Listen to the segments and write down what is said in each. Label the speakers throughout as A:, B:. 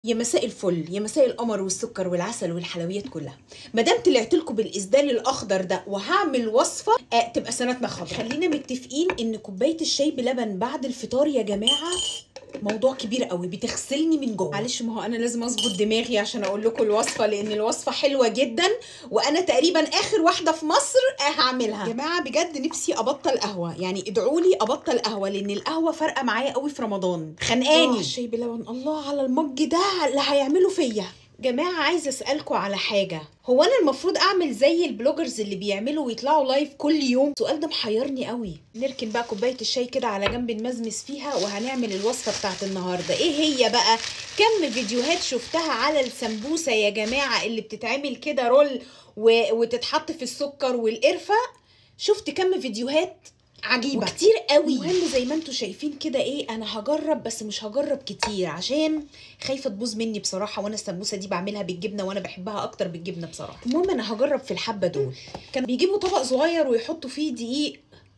A: يا مساء الفل يا مساء القمر والسكر والعسل والحلويات كلها ما دام طلعت لكم بالاسدال الاخضر ده وهعمل وصفه آه تبقى سنتنا خضرا خلينا متفقين ان كوبايه الشاي بلبن بعد الفطار يا جماعه موضوع كبير قوي بتغسلني من جوه معلش ما هو انا لازم اظبط دماغي عشان اقول لكم الوصفه لان الوصفه حلوه جدا وانا تقريبا اخر واحده في مصر هعملها يا جماعه بجد نفسي ابطل قهوه يعني ادعوا لي ابطل قهوه لان القهوه فارقه معايا قوي في رمضان خانقاني الشاي بلبن الله على المج ده اللي هيعمله فيا جماعة عايزة أسألكوا على حاجة هو أنا المفروض أعمل زي البلوجرز اللي بيعملوا ويطلعوا لايف كل يوم السؤال ده محيرني قوي نركن بقى كوباية الشاي كده على جنب نمزمز فيها وهنعمل الوصفة بتاعت النهاردة إيه هي بقى كم فيديوهات شفتها على السمبوسة يا جماعة اللي بتتعمل كده رول و... وتتحط في السكر والقرفة شفت كم فيديوهات عجيبه وكتير قوي المهم زي ما انتم شايفين كده ايه انا هجرب بس مش هجرب كتير عشان خايفه تبوظ مني بصراحه وانا السمبوسه دي بعملها بالجبنه وانا بحبها اكتر بالجبنه بصراحه المهم انا هجرب في الحبه دول كانوا بيجيبوا طبق صغير ويحطوا فيه دقيق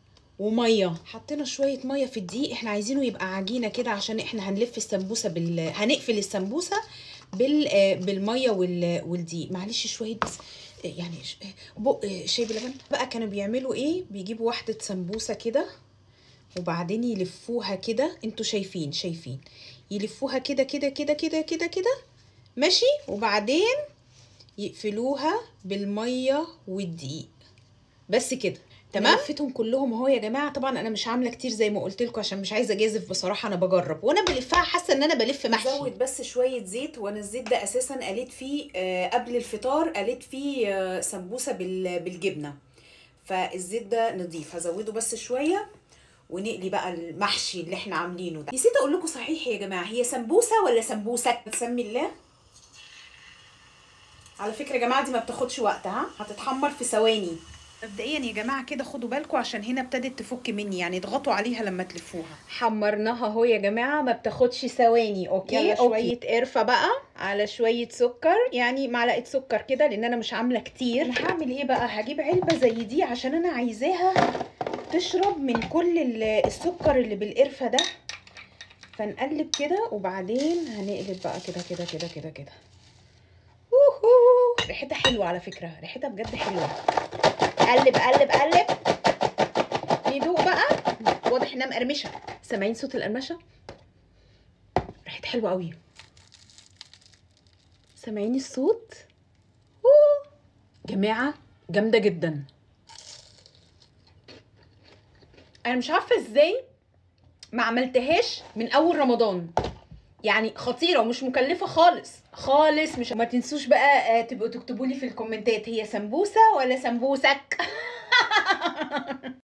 A: وميه حطينا شويه ميه في الدقيق احنا عايزينه يبقى عجينه كده عشان احنا هنلف السمبوسه بال هنقفل السمبوسه بال بالميه وال... والدقيق معلش شويه بس يعني بق شاي بلبن بقى كانوا بيعملوا ايه بيجيبوا واحده سمبوسه كده وبعدين يلفوها كده انتوا شايفين شايفين يلفوها كده كده كده كده كده كده ماشي وبعدين يقفلوها بالميه والدقيق بس كده تمام لفتهم كلهم اهو يا جماعه طبعا انا مش عامله كتير زي ما قلت لكم عشان مش عايزه اجازف بصراحه انا بجرب وانا بلفها حاسه ان انا بلف محشي زود بس شويه زيت وانا الزيت ده اساسا قليت فيه آه قبل الفطار قليت فيه آه سمبوسه بالجبنه فالزيت ده نضيف هزوده بس شويه ونقلي بقى المحشي اللي احنا عاملينه ده نسيت اقول لكم صحيح يا جماعه هي سمبوسه ولا سمبوسك بسمي الله على فكره يا جماعه دي ما بتاخدش وقت ها هتتحمر في ثواني مبدئيا يا جماعه كده خدوا بالكم عشان هنا ابتدت تفك مني يعني اضغطوا عليها لما تلفوها حمرناها اهو يا جماعه ما بتاخدش ثواني اوكي يلا شويه قرفه بقى على شويه سكر يعني معلقه سكر كده لان انا مش عامله كتير انا هعمل ايه بقى هجيب علبه زي دي عشان انا عايزاها تشرب من كل السكر اللي بالقرفه ده فنقلب كده وبعدين هنقلب بقى كده كده كده كده كده ريحتها حلوه على فكره ريحتها بجد حلوه قلب قلب قلب ندوق بقى واضح انها مقرمشه سامعين صوت القرمشه ريحتها حلوه قوي سامعين الصوت أوه. جماعه جامده جدا انا مش عارفه ازاي ما عملتهاش من اول رمضان يعني خطيره ومش مكلفه خالص خالص مش ما تنسوش بقى تبقوا تكتبوا لي في الكومنتات هي سمبوسه ولا سمبوسك